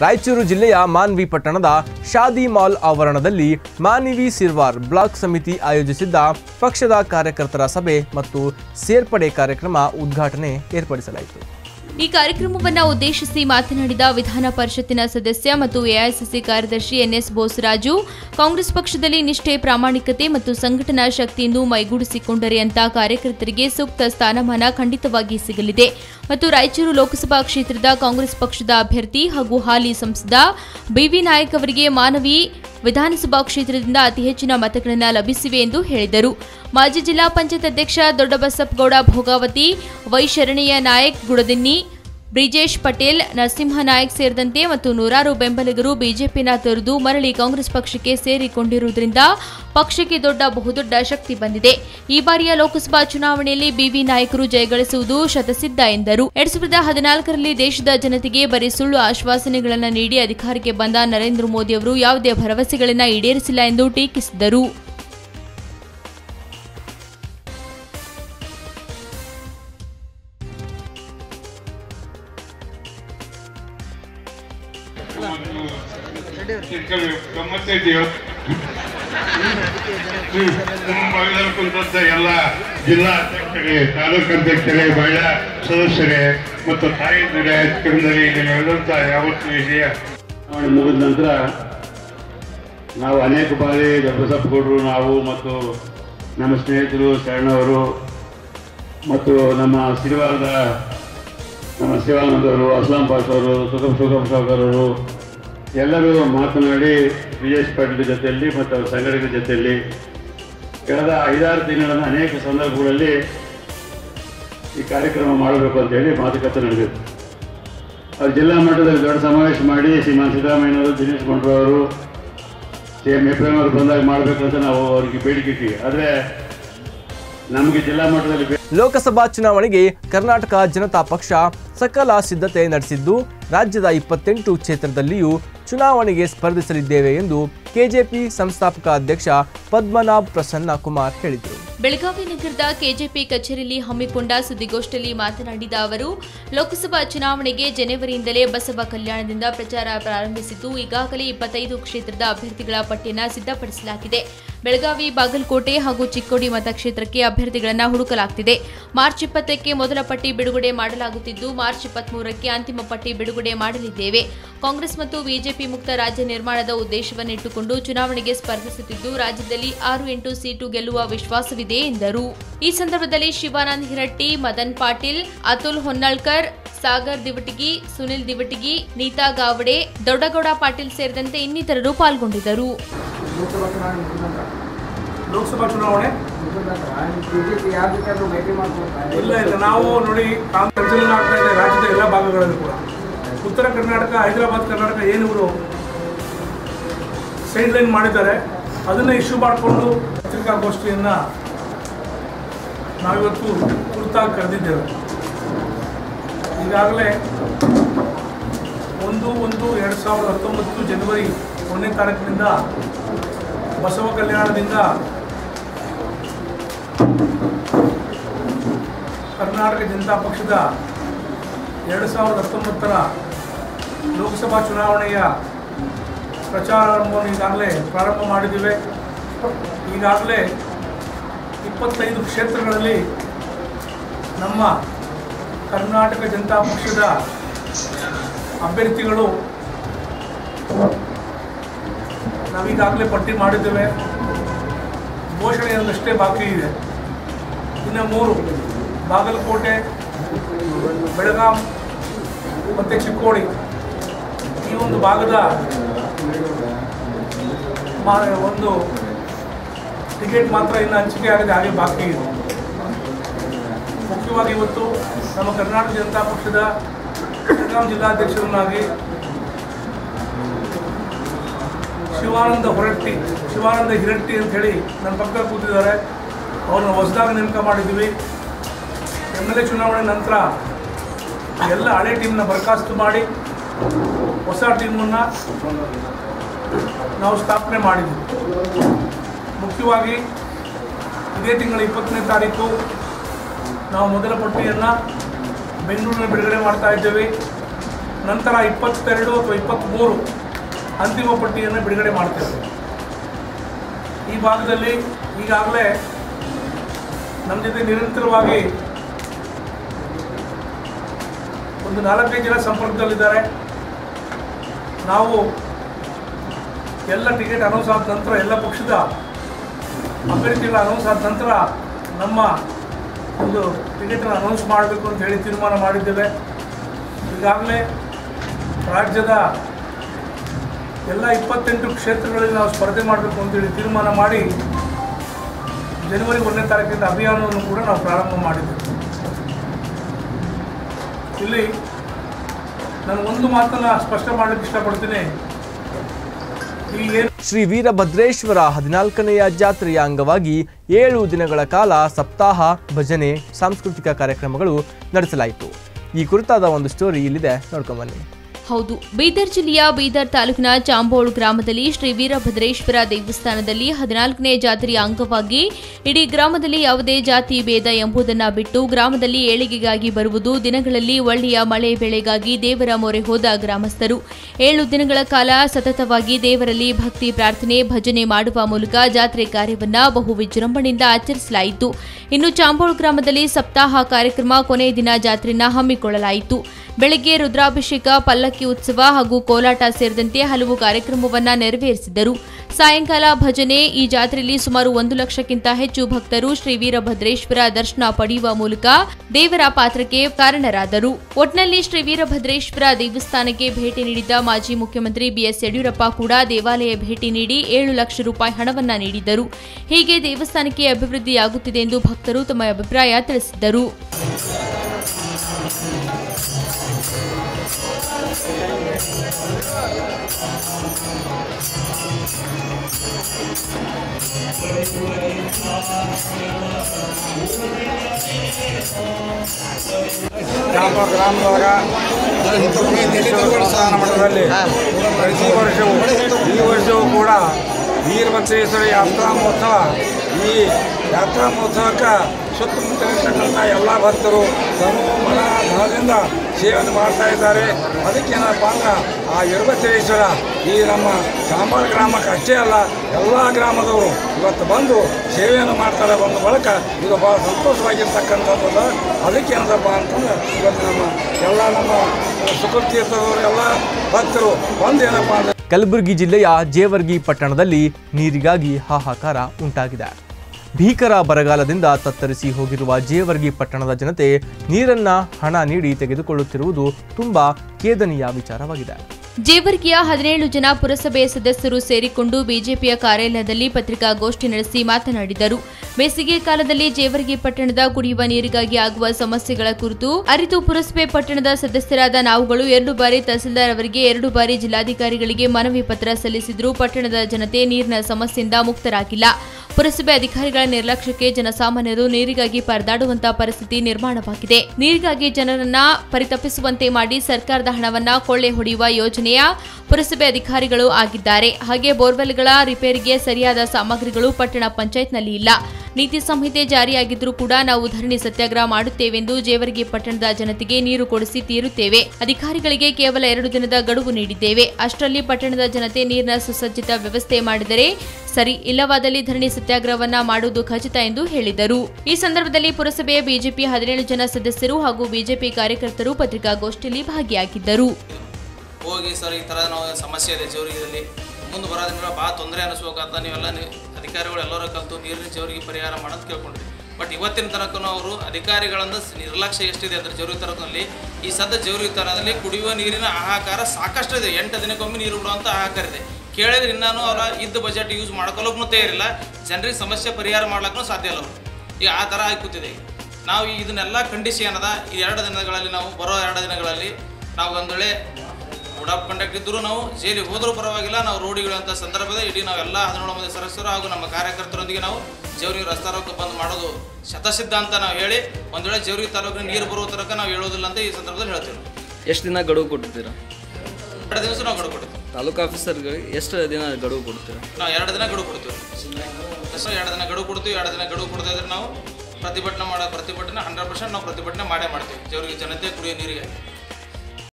ರಾಯಚೂರು ಜಿಲ್ಲೆಯ ಮಾನ್ವಿ ಪಟ್ಟಣದ ಶಾದಿ ಮಾಲ್ ಆವರಣದಲ್ಲಿ ಮಾನ್ವಿ ಸಿರ್ವಾರ್ ಬ್ಲಾಕ್ ಸಮಿತಿ ಆಯೋಜಿಸಿದ್ದ ಪಕ್ಷದ ಕಾರ್ಯಕರ್ತರ ಸಭೆ ಮತ್ತು ಸೇರ್ಪಡೆ ಕಾರ್ಯಕ್ರಮ ಉದ್ಘಾಟನೆ ಏರ್ಪಡಿಸಲಾಯಿತು ಈ ಕಾರ್ಯಕ್ರಮವನ್ನು ಉದ್ದೇಶಿಸಿ ಮಾತನಾಡಿದ ವಿಧಾನ ಪರಿಷತ್ತಿನ ಸದಸ್ಯ ಮತ್ತು ಎಐಸಿಸಿ ಕಾರ್ಯದರ್ಶಿ ಎನ್ಎಸ್ ಬೋಸರಾಜು ಕಾಂಗ್ರೆಸ್ ಪಕ್ಷದಲ್ಲಿ ನಿಷ್ಠೆ ಪ್ರಾಮಾಣಿಕತೆ ಮತ್ತು ಸಂಘಟನಾ ಶಕ್ತಿಯನ್ನು ಮೈಗೂಡಿಸಿಕೊಂಡರೆ ಅಂತ ಕಾರ್ಯಕರ್ತರಿಗೆ ಸೂಕ್ತ ಸ್ಥಾನಮಾನ ಖಂಡಿತವಾಗಿ ಸಿಗಲಿದೆ ಮತ್ತು ರಾಯಚೂರು ಲೋಕಸಭಾ ಕ್ಷೇತ್ರದ ಕಾಂಗ್ರೆಸ್ ಪಕ್ಷದ ಅಭ್ಯರ್ಥಿ ಹಾಗೂ ಹಾಲಿ ಸಂಸದ ಬಿವಿ ನಾಯಕ್ ಅವರಿಗೆ ಮಾನವಿ ವಿಧಾನಸಭಾ ಕ್ಷೇತ್ರದಿಂದ ಅತಿ ಹೆಚ್ಚಿನ ಮತಗಳನ್ನು ಲಭಿಸಿವೆ ಎಂದು ಹೇಳಿದರು ಮಾಜಿ ಜಿಲ್ಲಾ ಪಂಚಾಯತ್ ಅಧ್ಯಕ್ಷ ದೊಡ್ಡಬಸಪ್ಪಗೌಡ ಭೋಗಾವತಿ ವೈ ಶರಣಯ್ಯ ನಾಯಕ್ ಗುಡದಿನ್ನಿ ಬ್ರಿಜೇಶ್ ಪಟೇಲ್ ನರಸಿಂಹ ನಾಯಕ್ ಸೇರಿದಂತೆ ಮತ್ತು ನೂರಾರು ಬೆಂಬಲಿಗರು ಬಿಜೆಪಿನ ತೊರೆದು ಮರಳಿ ಕಾಂಗ್ರೆಸ್ ಪಕ್ಷಕ್ಕೆ ಸೇರಿಕೊಂಡಿರುವುದರಿಂದ ಪಕ್ಷಕ್ಕೆ ದೊಡ್ಡ ಬಹುದೊಡ್ಡ ಶಕ್ತಿ ಬಂದಿದೆ ಈ ಬಾರಿಯ ಲೋಕಸಭಾ ಚುನಾವಣೆಯಲ್ಲಿ ಬಿವಿ ನಾಯಕರು ಜಯಗಳಿಸುವುದು ಶತಸಿದ್ಧ ಎಂದರು ಎರಡ್ ಸಾವಿರದ ಹದಿನಾಲ್ಕರಲ್ಲಿ ದೇಶದ ಜನತೆಗೆ ಬರೀ ಸುಳ್ಳು ಆಶ್ವಾಸನೆಗಳನ್ನು ನೀಡಿ ಅಧಿಕಾರಕ್ಕೆ ಬಂದ ನರೇಂದ್ರ ಮೋದಿ ಅವರು ಯಾವುದೇ ಭರವಸೆಗಳನ್ನು ಈಡೇರಿಸಿಲ್ಲ ಎಂದು ಟೀಕಿಸಿದರು ಚಿಕ್ಕಲ್ಲಿ ಗಮ್ಮತ್ತಿದೆಯೋ ಕುಂತಂತ ಎಲ್ಲ ಜಿಲ್ಲಾ ಅಧ್ಯಕ್ಷರೇ ತಾಲೂಕು ಅಧ್ಯಕ್ಷರೇ ಮಹಿಳಾ ಸದಸ್ಯರೇ ಮತ್ತು ತಾಯಂದಿರೇ ಕಿಂದರಿ ಇಲ್ಲಿ ನಡೆದಂತ ಯಾವತ್ತೂ ಇದೆಯಾ ಚುನಾವಣೆ ಮುಗಿದ ನಂತರ ನಾವು ಅನೇಕ ಬಾರಿ ದೊಡ್ಡಬಸಪ್ಪಗೌಡರು ನಾವು ಮತ್ತು ನಮ್ಮ ಸ್ನೇಹಿತರು ಶರಣವರು ಮತ್ತು ನಮ್ಮ ಸಿರಿವಾರದ ನಮ್ಮ ಶಿವಾನಂದವರು ಅಸ್ಲಾಂ ಪಾಸ್ ಅವರು ಸುಗಮ್ ಸುಗಮ್ ಸಾಗರ್ ಅವರು ಎಲ್ಲರೂ ಮಾತನಾಡಿ ವಿಜೇಶ್ ಪಾಟೀಲ್ ಜೊತೆಯಲ್ಲಿ ಮತ್ತು ಅವರ ಸಂಘಟಕರ ಜೊತೆಯಲ್ಲಿ ಕಳೆದ ಐದಾರು ತಿಂಗಳ ಅನೇಕ ಸಂದರ್ಭಗಳಲ್ಲಿ ಈ ಕಾರ್ಯಕ್ರಮ ಮಾಡಬೇಕು ಅಂತ ಹೇಳಿ ಮಾತುಕತೆ ನಡೆದಿತ್ತು ಅವ್ರು ಜಿಲ್ಲಾ ಮಟ್ಟದಲ್ಲಿ ದೊಡ್ಡ ಸಮಾವೇಶ ಮಾಡಿ ಶ್ರೀಮಾನ್ ಸಿದ್ದರಾಮಯ್ಯನವರು ದಿನೇಶ್ ಗುಂಡ್ರು ಅವರು ಸಿ ಎಂ ಎಫ್ಎಂ ಅವರು ಬಂದಾಗ ಮಾಡಬೇಕಂತ ನಾವು ಅವರಿಗೆ ಬೇಡಿಕೆ ಇಟ್ಟಿವಿ ಆದರೆ ನಮಗೆ ಜಿಲ್ಲಾ ಮಟ್ಟದಲ್ಲಿ ಬೇ- ಲೋಕಸಭಾ ಚುನಾವಣೆಗೆ ಕರ್ನಾಟಕ ಜನತಾ ಪಕ್ಷ ಸಕಲ ಸಿದ್ಧತೆ ನಡೆಸಿದ್ದು ರಾಜ್ಯದ ಇಪ್ಪತ್ತೆಂಟು ಕ್ಷೇತ್ರದಲ್ಲಿಯೂ ಚುನಾವಣೆಗೆ ಸ್ಪರ್ಧಿಸಲಿದ್ದೇವೆ ಎಂದು ಕೆಜೆಪಿ ಸಂಸ್ಥಾಪಕ ಅಧ್ಯಕ್ಷ ಪದ್ಮನಾಭ್ ಪ್ರಸನ್ನ ಕುಮಾರ್ ಹೇಳಿದರು ಬೆಳಗಾವಿ ನಗರದ ಕೆಜೆಪಿ ಕಚೇರಿಯಲ್ಲಿ ಹಮ್ಮಿಕೊಂಡ ಸುದ್ದಿಗೋಷ್ಠಿಯಲ್ಲಿ ಮಾತನಾಡಿದ ಅವರು ಲೋಕಸಭಾ ಚುನಾವಣೆಗೆ ಜನವರಿಯಿಂದಲೇ ಬಸವ ಕಲ್ಯಾಣದಿಂದ ಪ್ರಚಾರ ಪ್ರಾರಂಭಿಸಿದ್ದು ಈಗಾಗಲೇ ಇಪ್ಪತ್ತೈದು ಕ್ಷೇತ್ರದ ಅಭ್ಯರ್ಥಿಗಳ ಪಟ್ಟಿಯನ್ನು ಸಿದ್ಧಪಡಿಸಲಾಗಿದೆ ಬೆಳಗಾವಿ ಬಾಗಲಕೋಟೆ ಹಾಗೂ ಚಿಕ್ಕೋಡಿ ಮತಕ್ಷೇತ್ರಕ್ಕೆ ಅಭ್ಯರ್ಥಿಗಳನ್ನು ಹುಡುಕಲಾಗುತ್ತಿದೆ ಮಾರ್ಚ್ ಇಪ್ಪತ್ತಕ್ಕೆ ಮೊದಲ ಪಟ್ಟಿ ಬಿಡುಗಡೆ ಮಾಡಲಾಗುತ್ತಿದ್ದು ಮಾರ್ಚ್ ಇಪ್ಪತ್ಮೂರಕ್ಕೆ ಅಂತಿಮ ಪಟ್ಟಿ ಬಿಡುಗಡೆ ಮಾಡಲಿದ್ದೇವೆ ಕಾಂಗ್ರೆಸ್ ಮತ್ತು ಬಿಜೆಪಿ ಮುಕ್ತ ರಾಜ್ಯ ನಿರ್ಮಾಣದ ಉದ್ದೇಶವನ್ನಿಟ್ಟುಕೊಂಡು ಚುನಾವಣೆಗೆ ಸ್ಪರ್ಧಿಸುತ್ತಿದ್ದು ರಾಜ್ಯದಲ್ಲಿ ಆರು ಎಂಟು ಸೀಟು ಗೆಲ್ಲುವ ವಿಶ್ವಾಸವಿದೆ ಎಂದರು ಈ ಸಂದರ್ಭದಲ್ಲಿ ಶಿವಾನಂದ್ ಹಿರಟ್ಟಿ ಮದನ್ ಪಾಟೀಲ್ ಅತುಲ್ ಹೊನ್ನಾಳ್ಕರ್ ಸಾಗರ್ ದಿವಟಗಿ ಸುನಿಲ್ ದಿವಟಗಿ ನೀತಾ ಗಾವಡೆ ದೊಡ್ಡಗೌಡ ಪಾಟೀಲ್ ಸೇರಿದಂತೆ ಇನ್ನಿತರರು ಪಾಲ್ಗೊಂಡಿದ್ದರು ಲೋಕಸಭಾ ಚುನಾವಣೆ ಮುಗಿದ ನಂತರ ಲೋಕಸಭಾ ಚುನಾವಣೆ ಮುಗಿದ ನಂತರ ಬಿಜೆಪಿ ಯಾವ ಬೇಕಾದ್ರೂ ಭೇಟಿ ಮಾಡ್ಕೊಳ್ತಾರೆ ಇಲ್ಲ ಇಲ್ಲ ನಾವು ನೋಡಿ ಕಾಂಗ್ರೆಸ್ ಆಗ್ತಾ ಇದೆ ರಾಜ್ಯದ ಎಲ್ಲ ಭಾಗಗಳಲ್ಲಿ ಕೂಡ ಉತ್ತರ ಕರ್ನಾಟಕ ಹೈದರಾಬಾದ್ ಕರ್ನಾಟಕ ಏನು ಇವರು ಸೈಡ್ ಲೈನ್ ಮಾಡಿದ್ದಾರೆ ಅದನ್ನು ಇಶ್ಯೂ ಮಾಡಿಕೊಂಡು ಪತ್ರಿಕಾಗೋಷ್ಠಿಯನ್ನು ನಾವಿವತ್ತು ಕುರಿತಾಗಿ ಕರೆದಿದ್ದೇವೆ ಈಗಾಗಲೇ ಒಂದು ಒಂದು ಎರಡು ಸಾವಿರದ ಹತ್ತೊಂಬತ್ತು ಜನವರಿ ಒಂದನೇ ತಾರೀಕಿನಿಂದ ಬಸವ ಕಲ್ಯಾಣದಿಂದ ಕರ್ನಾಟಕ ಜನತಾ ಪಕ್ಷದ ಎರಡು ಸಾವಿರದ ಹತ್ತೊಂಬತ್ತರ ಲೋಕಸಭಾ ಚುನಾವಣೆಯ ಪ್ರಚಾರವನ್ನು ಈಗಾಗಲೇ ಪ್ರಾರಂಭ ಮಾಡಿದ್ದೇವೆ ಈಗಾಗಲೇ ಇಪ್ಪತ್ತೈದು ಕ್ಷೇತ್ರಗಳಲ್ಲಿ ನಮ್ಮ ಕರ್ನಾಟಕ ಜನತಾ ಪಕ್ಷದ ಅಭ್ಯರ್ಥಿಗಳು ನಾವೀಗಾಗಲೇ ಪಟ್ಟಿ ಮಾಡಿದ್ದೇವೆ ಘೋಷಣೆಯೊಂದಷ್ಟೇ ಬಾಕಿ ಇದೆ ಇನ್ನು ಮೂರು ಬಾಗಲಕೋಟೆ ಬೆಳಗಾಂ ಮತ್ತು ಚಿಕ್ಕೋಡಿ ಈ ಒಂದು ಭಾಗದ ಮಾ ಒಂದು ಟಿಕೆಟ್ ಮಾತ್ರ ಇನ್ನು ಹಂಚಿಕೆ ಆಗದೆ ಹಾಗೆ ಬಾಕಿ ಇದೆ ಮುಖ್ಯವಾಗಿ ಇವತ್ತು ನಮ್ಮ ಕರ್ನಾಟಕ ಜನತಾ ಪಕ್ಷದ ಬೆಳಗಾಂ ಜಿಲ್ಲಾಧ್ಯಕ್ಷರನ್ನಾಗಿ ಶಿವಾನಂದ ಹೊರಟ್ಟಿ ಶಿವಾನಂದ ಹಿರಟ್ಟಿ ಅಂತ ಹೇಳಿ ನನ್ನ ಪಕ್ಕ ಕೂತಿದ್ದಾರೆ ಅವ್ರನ್ನ ಹೊಸದಾಗಿ ನೇಮಕ ಮಾಡಿದ್ದೀವಿ ಎಮ್ ಎಲ್ ಎ ಚುನಾವಣೆ ನಂತರ ಎಲ್ಲ ಹಳೆ ಟೀಮ್ನ ಬರಖಾಸ್ತು ಮಾಡಿ ಹೊಸ ಟೀಮನ್ನು ನಾವು ಸ್ಥಾಪನೆ ಮಾಡಿದ್ವಿ ಮುಖ್ಯವಾಗಿ ಇದೇ ತಿಂಗಳ ಇಪ್ಪತ್ತನೇ ತಾರೀಕು ನಾವು ಮೊದಲ ಪಟ್ಟಿಯನ್ನು ಬೆಂಗಳೂರಿನ ಬಿಡುಗಡೆ ಮಾಡ್ತಾ ಇದ್ದೇವೆ ನಂತರ ಇಪ್ಪತ್ತೆರಡು ಅಥವಾ ಇಪ್ಪತ್ತ್ಮೂರು ಅಂತಿಮ ಪಟ್ಟಿಯನ್ನು ಬಿಡುಗಡೆ ಮಾಡ್ತೇವೆ ಈ ಭಾಗದಲ್ಲಿ ಈಗಾಗಲೇ ನಮ್ಮ ಜೊತೆ ನಿರಂತರವಾಗಿ ಒಂದು ನಾಲ್ಕೈದು ಜನ ಸಂಪರ್ಕದಲ್ಲಿದ್ದಾರೆ ನಾವು ಎಲ್ಲ ಟಿಕೆಟ್ ಅನೌನ್ಸ್ ಆದ ನಂತರ ಎಲ್ಲ ಪಕ್ಷದ ಅಭ್ಯರ್ಥಿಗಳ ಅನೌನ್ಸ್ ಆದ ನಂತರ ನಮ್ಮ ಒಂದು ಟಿಕೆಟನ್ನು ಅನೌನ್ಸ್ ಮಾಡಬೇಕು ಅಂತ ಹೇಳಿ ತೀರ್ಮಾನ ಮಾಡಿದ್ದೇವೆ ಈಗಾಗಲೇ ರಾಜ್ಯದ ಎಲ್ಲ ಇಪ್ಪತ್ತೆಂಟು ಕ್ಷೇತ್ರಗಳಲ್ಲಿ ನಾವು ಸ್ಪರ್ಧೆ ಮಾಡಬೇಕು ಅಂತೇಳಿ ತೀರ್ಮಾನ ಮಾಡಿ ಜನವರಿ ಒಂದನೇ ತಾರೀಕಿನ ಅಭಿಯಾನವನ್ನು ಕೂಡ ನಾವು ಪ್ರಾರಂಭ ಮಾಡಿದ್ದೇವೆ ಇಲ್ಲಿ ನಾನು ಒಂದು ಮಾತನ್ನು ಸ್ಪಷ್ಟ ಮಾಡಲಿಕ್ಕೆ ಇಷ್ಟಪಡ್ತೀನಿ ಈ ಏನು ಶ್ರೀ ವೀರಭದ್ರೇಶ್ವರ ಹದಿನಾಲ್ಕನೆಯ ಜಾತ್ರೆಯ ಅಂಗವಾಗಿ ಏಳು ದಿನಗಳ ಕಾಲ ಸಪ್ತಾಹ ಭಜನೆ ಸಾಂಸ್ಕೃತಿಕ ಕಾರ್ಯಕ್ರಮಗಳು ನಡೆಸಲಾಯಿತು ಈ ಕುರಿತಾದ ಒಂದು ಸ್ಟೋರಿ ಇಲ್ಲಿದೆ ನೋಡ್ಕೊಂಬನ್ನಿ ಹೌದು ಬೀದರ್ ಜಿಲ್ಲೆಯ ಬೀದರ್ ತಾಲೂಕಿನ ಚಾಂಬೋಳ್ ಗ್ರಾಮದಲ್ಲಿ ಶ್ರೀ ವೀರಭದ್ರೇಶ್ವರ ದೇವಸ್ಥಾನದಲ್ಲಿ ಹದಿನಾಲ್ಕನೇ ಜಾತ್ರೆಯ ಅಂಗವಾಗಿ ಇಡೀ ಗ್ರಾಮದಲ್ಲಿ ಯಾವುದೇ ಜಾತಿ ಭೇದ ಎಂಬುದನ್ನು ಬಿಟ್ಟು ಗ್ರಾಮದಲ್ಲಿ ಏಳಿಗೆಗಾಗಿ ಬರುವುದು ದಿನಗಳಲ್ಲಿ ಒಳ್ಳೆಯ ಮಳೆ ಬೆಳೆಗಾಗಿ ದೇವರ ಮೊರೆ ಹೋದ ಗ್ರಾಮಸ್ಥರು ಏಳು ದಿನಗಳ ಕಾಲ ಸತತವಾಗಿ ದೇವರಲ್ಲಿ ಭಕ್ತಿ ಪ್ರಾರ್ಥನೆ ಭಜನೆ ಮಾಡುವ ಮೂಲಕ ಜಾತ್ರೆ ಕಾರ್ಯವನ್ನ ಬಹು ವಿಜೃಂಭಣೆಯಿಂದ ಆಚರಿಸಲಾಯಿತು ಇನ್ನು ಚಾಂಬೋಳ್ ಗ್ರಾಮದಲ್ಲಿ ಸಪ್ತಾಹ ಕಾರ್ಯಕ್ರಮ ಕೊನೆಯ ದಿನ ಜಾತ್ರೆಯನ್ನ ಹಮ್ಮಿಕೊಳ್ಳಲಾಯಿತು ಬೆಳಗ್ಗೆ ರುದ್ರಾಭಿಷೇಕ ಪಲ್ಲಕ್ಕಿ ಉತ್ಸವ ಹಾಗೂ ಕೋಲಾಟ ಸೇರಿದಂತೆ ಹಲವು ಕಾರ್ಯಕ್ರಮವನ್ನ ನೆರವೇರಿಸಿದರು ಸಾಯಂಕಾಲ ಭಜನೆ ಈ ಜಾತ್ರೆಯಲ್ಲಿ ಸುಮಾರು ಒಂದು ಲಕ್ಷಕ್ಕಿಂತ ಹೆಚ್ಚು ಭಕ್ತರು ಶ್ರೀ ವೀರಭದ್ರೇಶ್ವರ ದರ್ಶನ ಪಡೆಯುವ ಮೂಲಕ ದೇವರ ಪಾತ್ರಕ್ಕೆ ಕಾರಣರಾದರು ಒಟ್ನಲ್ಲಿ ಶ್ರೀ ವೀರಭದ್ರೇಶ್ವರ ದೇವಸ್ಥಾನಕ್ಕೆ ಭೇಟಿ ನೀಡಿದ್ದ ಮಾಜಿ ಮುಖ್ಯಮಂತ್ರಿ ಬಿಎಸ್ ಯಡಿಯೂರಪ್ಪ ಕೂಡ ದೇವಾಲಯ ಭೇಟಿ ನೀಡಿ ಏಳು ಲಕ್ಷ ರೂಪಾಯಿ ಹಣವನ್ನ ನೀಡಿದ್ದರು ಹೀಗೆ ದೇವಸ್ಥಾನಕ್ಕೆ ಅಭಿವೃದ್ಧಿಯಾಗುತ್ತಿದೆ ಎಂದು ಭಕ್ತರು ತಮ್ಮ ಅಭಿಪ್ರಾಯ ತಿಳಿಸಿದ್ದರು ನಮ್ಮ ಗ್ರಾಮದೊಳಗ ದೇವಸ್ಥಾನ ಮಠದಲ್ಲಿ ಪ್ರತಿ ವರ್ಷವೂ ಈ ವರ್ಷವೂ ಕೂಡ ವೀರಭದ್ರೇಶ್ವರ ಯಾತ್ರಾ ಮಹೋತ್ಸವ ಈ ಯಾತ್ರಾ ಮಹೋತ್ಸವಕ್ಕೆ ಸುತ್ತಮುತ್ತಲಿರ್ತಕ್ಕಂಥ ಎಲ್ಲ ಭಕ್ತರು ತಮ್ಮ ಮನ ಧನದಿಂದ ಸೇವೆಯನ್ನು ಮಾಡ್ತಾ ಇದ್ದಾರೆ ಅದಕ್ಕೇನಪ್ಪ ಅಂದ್ರೆ ಆ ವೀರಭದ್ರೇಶ್ವರ ಈ ನಮ್ಮ ಚಾಂಬಾಳ ಗ್ರಾಮಕ್ಕೆ ಅಷ್ಟೇ ಅಲ್ಲ ಎಲ್ಲ ಗ್ರಾಮದವರು ಇವತ್ತು ಬಂದು ಸೇವೆಯನ್ನು ಮಾಡ್ತಾರೆ ಬಂದ ಬಳಿಕ ಇದು ಭಾಳ ಸಂತೋಷವಾಗಿರ್ತಕ್ಕಂಥದ್ದು ಅದಕ್ಕೇನದಪ್ಪ ಅಂತಂದ್ರೆ ಇವತ್ತು ನಮ್ಮ ಎಲ್ಲ ನಮ್ಮ ಸುಖತೀರ್ಥದವರು ಎಲ್ಲ ಭಕ್ತರು ಬಂದು ಏನಪ್ಪ ಅಂದ್ರೆ ಕಲಬುರಗಿ ಜಿಲ್ಲೆಯ ಜೇವರ್ಗಿ ಪಟ್ಟಣದಲ್ಲಿ ನೀರಿಗಾಗಿ ಹಾಹಾಕಾರ ಉಂಟಾಗಿದೆ ಭೀಕರ ಬರಗಾಲದಿಂದ ತತ್ತರಿಸಿ ಹೋಗಿರುವ ಜೇವರ್ಗಿ ಪಟ್ಟಣದ ಜನತೆ ನೀರನ್ನ ಹಣ ನೀಡಿ ತೆಗೆದುಕೊಳ್ಳುತ್ತಿರುವುದು ತುಂಬಾ ಖೇದನೀಯ ವಿಚಾರವಾಗಿದೆ ಜೇವರ್ಗಿಯ ಹದಿನೇಳು ಜನ ಪುರಸಭೆಯ ಸದಸ್ಯರು ಸೇರಿಕೊಂಡು ಬಿಜೆಪಿಯ ಕಾರ್ಯಾಲಯದಲ್ಲಿ ಪತ್ರಿಕಾಗೋಷ್ಠಿ ನಡೆಸಿ ಮಾತನಾಡಿದರು ಬೇಸಿಗೆ ಕಾಲದಲ್ಲಿ ಜೇವರ್ಗಿ ಪಟ್ಟಣದ ಕುಡಿಯುವ ನೀರಿಗಾಗಿ ಆಗುವ ಸಮಸ್ಯೆಗಳ ಕುರಿತು ಅರಿತು ಪುರಸಭೆ ಪಟ್ಟಣದ ಸದಸ್ಯರಾದ ನಾವುಗಳು ಎರಡು ಬಾರಿ ತಹಸೀಲ್ದಾರ್ ಅವರಿಗೆ ಎರಡು ಬಾರಿ ಜಿಲ್ಲಾಧಿಕಾರಿಗಳಿಗೆ ಮನವಿ ಪತ್ರ ಸಲ್ಲಿಸಿದ್ರೂ ಪಟ್ಟಣದ ಜನತೆ ನೀರಿನ ಸಮಸ್ಯೆಯಿಂದ ಮುಕ್ತರಾಗಿಲ್ಲ ಪುರಸಭೆ ಅಧಿಕಾರಿಗಳ ನಿರ್ಲಕ್ಷ್ಯಕ್ಕೆ ಜನಸಾಮಾನ್ಯರು ನೀರಿಗಾಗಿ ಪರದಾಡುವಂತಹ ಪರಿಸ್ಥಿತಿ ನಿರ್ಮಾಣವಾಗಿದೆ ನೀರಿಗಾಗಿ ಜನರನ್ನ ಪರಿತಪಿಸುವಂತೆ ಮಾಡಿ ಸರ್ಕಾರದ ಹಣವನ್ನ ಕೊಳ್ಳೆ ಹೊಡೆಯುವ ಯೋಜನೆಯ ಪುರಸಭೆ ಅಧಿಕಾರಿಗಳು ಆಗಿದ್ದಾರೆ ಹಾಗೆ ಬೋರ್ವೆಲ್ಗಳ ರಿಪೇರಿಗೆ ಸರಿಯಾದ ಸಾಮಗ್ರಿಗಳು ಪಟ್ಟಣ ಪಂಚಾಯತ್ನಲ್ಲಿ ಇಲ್ಲ ನೀತಿ ಸಂಹಿತೆ ಜಾರಿಯಾಗಿದ್ರೂ ಕೂಡ ನಾವು ಧರಣಿ ಸತ್ಯಾಗ್ರಹ ಮಾಡುತ್ತೇವೆಂದು ಜೇವರ್ಗಿ ಪಟ್ಟಣದ ಜನತೆಗೆ ನೀರು ಕೊಡಿಸಿ ತೀರುತ್ತೇವೆ ಅಧಿಕಾರಿಗಳಿಗೆ ಕೇವಲ ಎರಡು ದಿನದ ಗಡುವು ನೀಡಿದ್ದೇವೆ ಅಷ್ಟರಲ್ಲಿ ಪಟ್ಟಣದ ಜನತೆ ನೀರಿನ ಸುಸಜ್ಜಿತ ವ್ಯವಸ್ಥೆ ಮಾಡಿದರೆ ಸರಿ ಇಲ್ಲವಾದಲ್ಲಿ ಧರಣಿ ಸತ್ಯಾಗ್ರಹವನ್ನ ಮಾಡುವುದು ಖಚಿತ ಎಂದು ಹೇಳಿದರು ಈ ಸಂದರ್ಭದಲ್ಲಿ ಪುರಸಭೆಯ ಬಿಜೆಪಿ ಹದಿನೇಳು ಜನ ಸದಸ್ಯರು ಹಾಗೂ ಬಿಜೆಪಿ ಕಾರ್ಯಕರ್ತರು ಪತ್ರಿಕಾಗೋಷ್ಠಿಯಲ್ಲಿ ಭಾಗಿಯಾಗಿದ್ದರು ಹೋಗಿ ಸರ್ ಈ ಥರ ನಾವು ಸಮಸ್ಯೆ ಇದೆ ಜೇವರಿಗೆದಲ್ಲಿ ಮುಂದೆ ಬರೋದ್ರಿಂದ ಭಾಳ ತೊಂದರೆ ಅನಿಸ್ಬೇಕಂತ ನೀವೆಲ್ಲ ನೀವು ಅಧಿಕಾರಿಗಳು ಎಲ್ಲರೂ ಕಲಿತು ನೀರಿನ ಜೇವರಿಗೆ ಪರಿಹಾರ ಮಾಡೋದು ಕೇಳ್ಕೊಂಡ್ರಿ ಬಟ್ ಇವತ್ತಿನ ತನಕ ಅವರು ಅಧಿಕಾರಿಗಳಿಂದ ಸ್- ನಿರ್ಲಕ್ಷ್ಯ ಎಷ್ಟಿದೆ ಅಂದರೆ ಜೇವರಿ ತರಕದಲ್ಲಿ ಈ ಸದ್ಯ ಜೇವರಿ ತರದಲ್ಲಿ ಕುಡಿಯುವ ನೀರಿನ ಹಾಹಾಕಾರ ಸಾಕಷ್ಟು ಇದೆ ಎಂಟು ದಿನಕ್ಕೊಮ್ಮೆ ನೀರು ಬಿಡುವಂಥ ಹಾಹಾಕಾರ ಇದೆ ಕೇಳಿದ್ರೆ ಇನ್ನೂ ಅವರ ಇದ್ದ ಬಜೆಟ್ ಯೂಸ್ ಮಾಡ್ಕೊಳ್ಳೋಕ್ಕೂ ತಯಾರಿಲ್ಲ ಜನರಿಗೆ ಸಮಸ್ಯೆ ಪರಿಹಾರ ಮಾಡ್ಲಿಕ್ಕೂ ಸಾಧ್ಯ ಇಲ್ಲ ಅವರು ಈಗ ಆ ಥರ ಆಗಿ ಕೂತಿದೆ ಈಗ. ನಾವು ಈ ಇದನ್ನೆಲ್ಲ ಖಂಡಿಸಿ ಏನದ ಈ ಎರಡು ದಿನಗಳಲ್ಲಿ ನಾವು ಬರೋ ಎರಡು ದಿನಗಳಲ್ಲಿ ನಾವು ಒಂದು ವೇಳೆ ಗುಡ್ ಆಫ್ ಕಂಡಕ್ಟ್ ಇದ್ದರೂ ನಾವು ಜೈಲಿಗೆ ಹೋದರೂ ಪರವಾಗಿಲ್ಲ ನಾವು ರೋಡಿಗಳಂಥ ಸಂದರ್ಭದ ಇಡೀ ನಾವೆಲ್ಲ ಹದಿನೇಳು ಮಂದಿ ಸದಸ್ಯರು ಹಾಗೂ ನಮ್ಮ ಕಾರ್ಯಕರ್ತರೊಂದಿಗೆ ನಾವು ಜೇವರಿ ರಸ್ತಾ ರೋಕ ಬಂದ್ ಮಾಡೋದು ಶತಸಿದ್ಧ ಅಂತ ನಾವು ಹೇಳಿ ಒಂದು ವೇಳೆ ಜೇವರಿ ತಾಲೂಕಿನ ನೀರು ಬರುವ ತನಕ ನಾವು ಹೇಳೋದಿಲ್ಲ ಅಂತ ಈ ಸಂದರ್ಭದಲ್ಲಿ ಹೇಳ್ತೀವಿ ಎಷ್ಟು ದಿನ ಗಡುವು ಕೊಟ್ಟಿರ್ತೀರಾ ಎರಡು ದಿವಸ ನಾವು ಗಡುವು ಕೊಡ್ತೀವಿ ತಾಲೂಕು ಆಫೀಸರ್ಗಳಿಗೆ ಎಷ್ಟು ದಿನ ಗಡುವು ಕೊಡ್ತೀರಾ ನಾವು ಎರಡು ದಿನ ಗಡುವು ಕೊಡ್ತೀವಿ ಸೊ ಎರಡು ದಿನ ಗಡುವು ಕೊಡ್ತೀವಿ ಎರಡು ದಿನ ಗಡುವು ಕೊಡ್ತಾ ಇದ್ರೆ ನಾವು ಪ್ರತಿಭಟನೆ ಮಾಡೋ ಪ್ರತಿಭಟನೆ ಹಂಡ್ರೆಡ್ ಪರ್ಸೆಂಟ್ ನಾವು ಪ್ರತಿಭಟನೆ ಮಾಡೇ ಮಾಡ್ತೀವಿ ಜೇವರಿಗೆ ಜನತೆ ಕುಡಿಯೋ ನೀರಿಗೆ